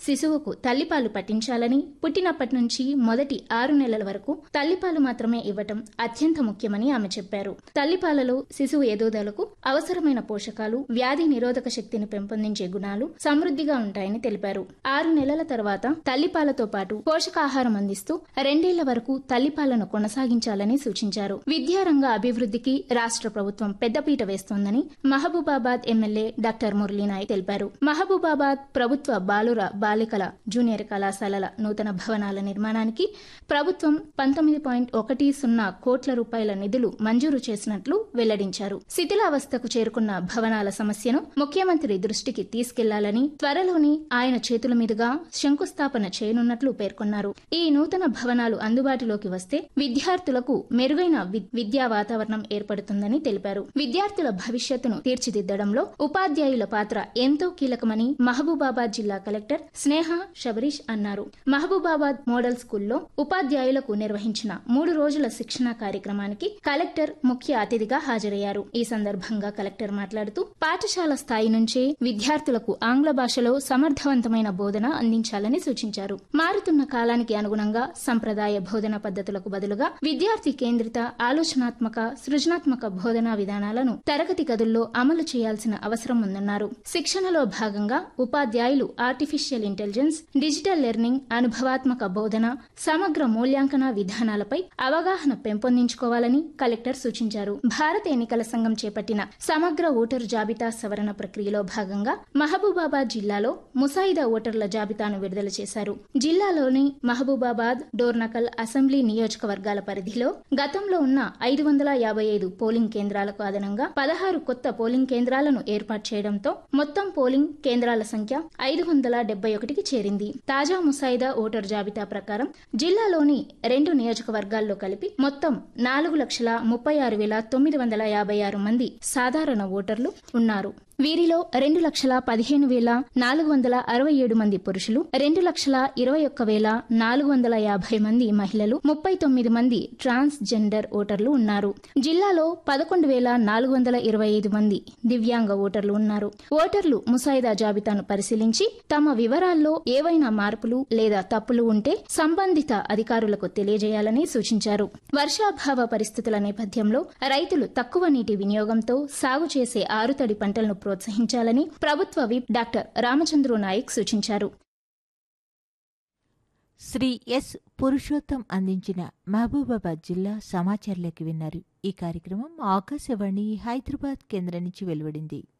శిశువుకు తల్లిపాలు పట్టించాలని పుట్టినప్పటి నుంచి మొదటి ఆరు నెలల వరకు తల్లిపాలు మాత్రమే ఇవ్వటం అత్యంత ముఖ్యమని ఆమె చెప్పారు తల్లిపాలలో శిశువు ఎదుగుదలకు అవసరమైన పోషకాలు వ్యాధి నిరోధక శక్తిని పెంపొందించే గుణాలు సమృద్ధిగా ఉంటాయని తెలిపారు ఆరు నెలల తర్వాత తల్లిపాలతో పాటు పోషకాహారం అందిస్తూ రెండేళ్ల వరకు తల్లిపాలను కొనసాగించాలని సూచించారు విద్యారంగ అభివృద్ధికి రాష్ట్ర ప్రభుత్వం పెద్దపీట వేస్తోందని మహబూబాబాద్ ఎమ్మెల్యే డాక్టర్ మురళీనాయక్ తెలిపారు మహబూబాబాద్ ప్రభుత్వ బాలుర బాలికల జూనియర్ కళాశాలల నూతన భవనాల నిర్మాణానికి ప్రభుత్వం పంతొమ్మిది పాయింట్ ఒకటి సున్నా కోట్ల రూపాయల నిధులు మంజూరు చేసినట్లు వెల్లడించారు శిథిలావస్థకు చేరుకున్న భవనాల సమస్యను ముఖ్యమంత్రి దృష్టికి తీసుకెళ్లాలని త్వరలోనే ఆయన చేతుల మీదుగా శంకుస్థాపన చేయనున్నట్లు పేర్కొన్నారు ఈ నూతన భవనాలు అందుబాటులోకి వస్తే విద్యార్థులకు మెరుగైన వి- విద్యా వాతావరణం ఏర్పడుతుందని తెలిపారు విద్యార్థుల భవిష్యత్తును తీర్చిదిద్దడంలో ఉపాధ్యాయుల పాత్ర ఎంతో కీలకమని మహబూబాబాద్ జిల్లా కలెక్టర్ స్నేహ శబరీష్ అన్నారు మహబూబాబాద్ మోడల్ స్కూల్లో ఉపాధ్యాయులకు నిర్వహించిన మూడు రోజుల శిక్షణ కార్యక్రమానికి కలెక్టర్ ముఖ్య అతిథిగా హాజరయ్యారు ఈ సందర్భంగా కలెక్టర్ మాట్లాడుతూ పాఠశాల స్థాయి నుంచే విద్యార్థులకు ఆంగ్ల భాషలో సమర్థవంతమైన బోధన అందించాలని సూచించారు మారుతున్న కాలానికి అనుగుణంగా సంప్రదాయ బోధన పద్ధతులకు బదులుగా విద్యార్థి కేంద్రిత ఆలోచనాత్మక సృజనాత్మక బోధనా విధానాలను తరగతి గదుల్లో అమలు చేయాల్సిన అవసరం ఉందన్నారు శిక్షణలో భాగంగా ఉపాధ్యాయులు ఆర్టిఫిషియల్ ఇంటెలిజెన్స్ డిజిటల్ లెర్నింగ్ అనుభవాత్మక బోధన సమగ్ర మూల్యాంకన విధానాలపై అవగాహన పెంపొందించుకోవాలని కలెక్టర్ సూచించారు భారత ఎన్నికల సంఘం చేపట్టిన సమగ్ర ఓటరు జాబితా సవరణ ప్రక్రియలో భాగంగా మహబూబాబాద్ జిల్లాలో ముసాయిదా ఓటర్ల జాబితాను విడుదల చేశారు జిల్లాలోని మహబూబాబాద్ డోర్నకల్ అసెంబ్లీ నియోజకవర్గాల పరిధిలో గతంలో ఉన్న ఐదు వందల యాభై ఐదు పోలింగ్ కేంద్రాలకు అదనంగా పదహారు కొత్త పోలింగ్ కేంద్రాలను ఏర్పాటు చేయడంతో మొత్తం పోలింగ్ కేంద్రాల సంఖ్య ఐదు వందల డెబ్బై ఒకటికి చేరింది తాజా ముసాయిదా ఓటర్ జాబితా ప్రకారం జిల్లాలోని రెండు నియోజకవర్గాల్లో కలిపి మొత్తం నాలుగు లక్షల ముప్పై ఆరు వేల తొమ్మిది వందల యాభై ఆరు మంది సాధారణ ఓటర్లు ఉన్నారు వీరిలో రెండు లక్షల పదిహేను వేల నాలుగు వందల అరవై ఏడు మంది పురుషులు రెండు లక్షల ఇరవై ఒక్క వేల నాలుగు వందల యాభై మంది మహిళలు ముప్పై తొమ్మిది మంది ట్రాన్స్ జెండర్ ఓటర్లు ఉన్నారు జిల్లాలో పదకొండు వేల నాలుగు వందల ఇరవై ఐదు మంది దివ్యాంగ ఓటర్లు ఉన్నారు ఓటర్లు ముసాయిదా జాబితాను పరిశీలించి తమ వివరాల్లో ఏవైనా మార్పులు లేదా తప్పులు ఉంటే సంబంధిత అధికారులకు తెలియజేయాలని సూచించారు వర్షాభావ పరిస్థితుల నేపథ్యంలో రైతులు తక్కువ నీటి వినియోగంతో సాగు చేసే ఆరుతడి పంటలను ప్రోత్సహించాలని ప్రభుత్వ విప్ డాక్టర్ రామచంద్రు నాయక్ సూచించారు శ్రీ ఎస్ పురుషోత్తం అందించిన మహబూబాబాద్ జిల్లా సమాచారాలకి విన్నారు ఈ కార్యక్రమం ఆకాశవాణి హైదరాబాద్ కేంద్రం నుంచి వెలువడింది